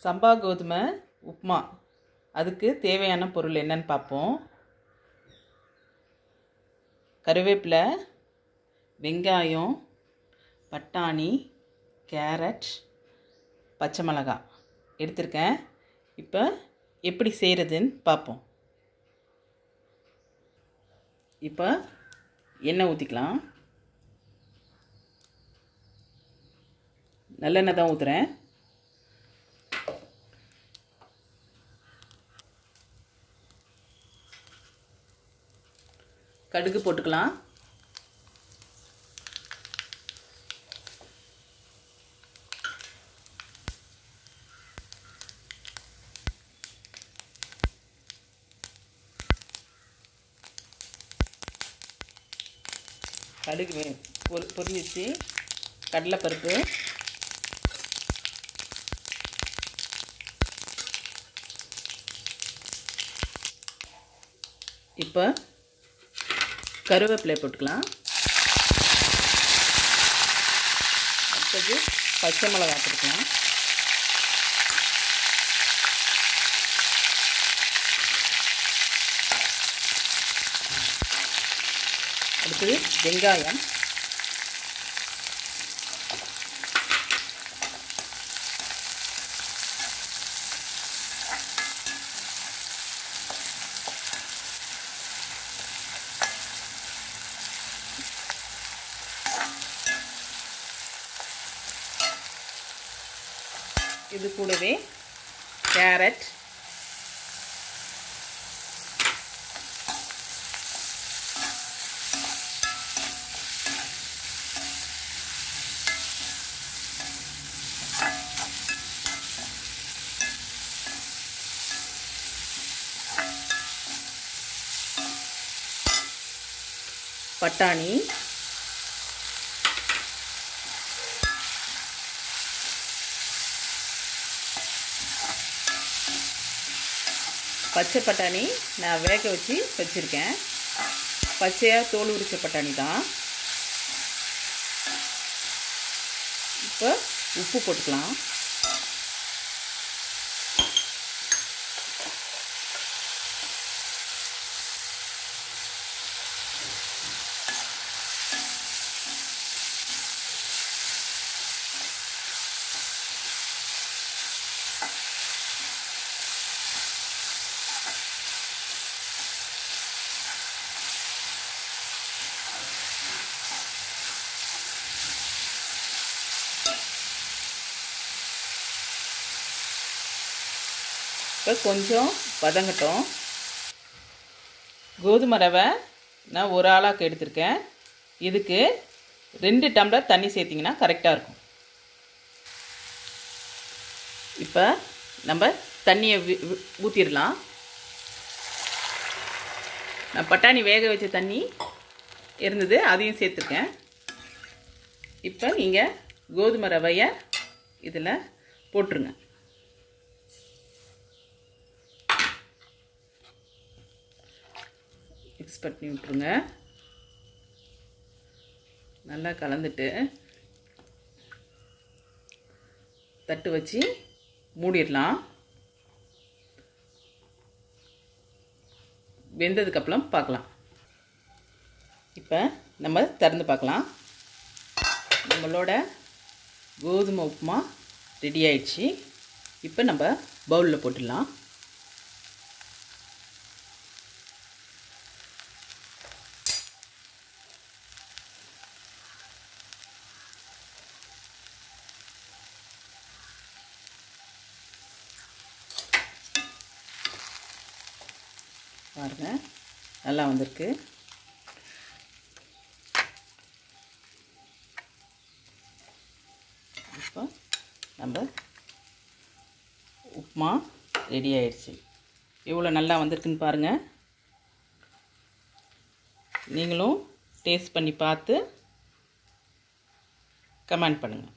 சம்பா கோதுமை உப்புமா அதுக்கு தேவையான பொருள் என்னன்னு பார்ப்போம் கருவேப்பிலை வெங்காயம் பட்டாணி கேரட் பச்சை மிளகாய் எடுத்திருக்கேன் இப்போ எப்படி செய்கிறதுன்னு பார்ப்போம் இப்போ எண்ணெய் ஊற்றிக்கலாம் நல்லெண்ணெய் தான் ஊற்றுறேன் கடுகு போட்டுக்கலாம் கடுகு வே- பொரி பொரிஞ்சிச்சு கடலைப்பருப்பு இப்போ கருவேப்பிலை போட்டுக்கலாம் அடுத்தது பச்சை மிளகாய் போட்டுக்கலாம் அடுத்தது வெங்காயம் இது கூடவே கேரட் பட்டாணி பச்சை பட்டாணி நான் வேக வச்சு வச்சுருக்கேன் பச்சையாக தோல் உரிச்ச பட்டாணி தான் இப்போ உப்பு போட்டுக்கலாம் இப்போ கொஞ்சம் வதங்கட்டும் கோதுமை ரவை நான் ஒரு ஆளாக்கு எடுத்திருக்கேன் இதுக்கு ரெண்டு டம்ளர் தண்ணி சேர்த்திங்கன்னா கரெக்டாக இருக்கும் இப்போ நம்ம தண்ணியை ஊற்றிடலாம் நான் பட்டாணி வேக வச்ச தண்ணி இருந்தது அதையும் சேர்த்துருக்கேன் இப்போ நீங்கள் கோதுமை ரவையை இதில் போட்டுருங்க மிக்ஸ் பண்ணி விட்ருங்க நல்லா கலந்துட்டு தட்டு வச்சு மூடிடலாம் வெந்ததுக்கப்புறம் பார்க்கலாம் இப்போ நம்ம திறந்து பார்க்கலாம் நம்மளோட கோதுமை உப்புமா ரெடி ஆயிடுச்சு இப்போ நம்ம பவுலில் போட்டுடலாம் பாருங்கள் நல்லா வந்திருக்கு இப்போ நம்ம உப்புமா ரெடி ஆயிடுச்சு எவ்வளோ நல்லா வந்திருக்குன்னு பாருங்கள் நீங்களும் டேஸ்ட் பண்ணி பார்த்து கமெண்ட் பண்ணுங்கள்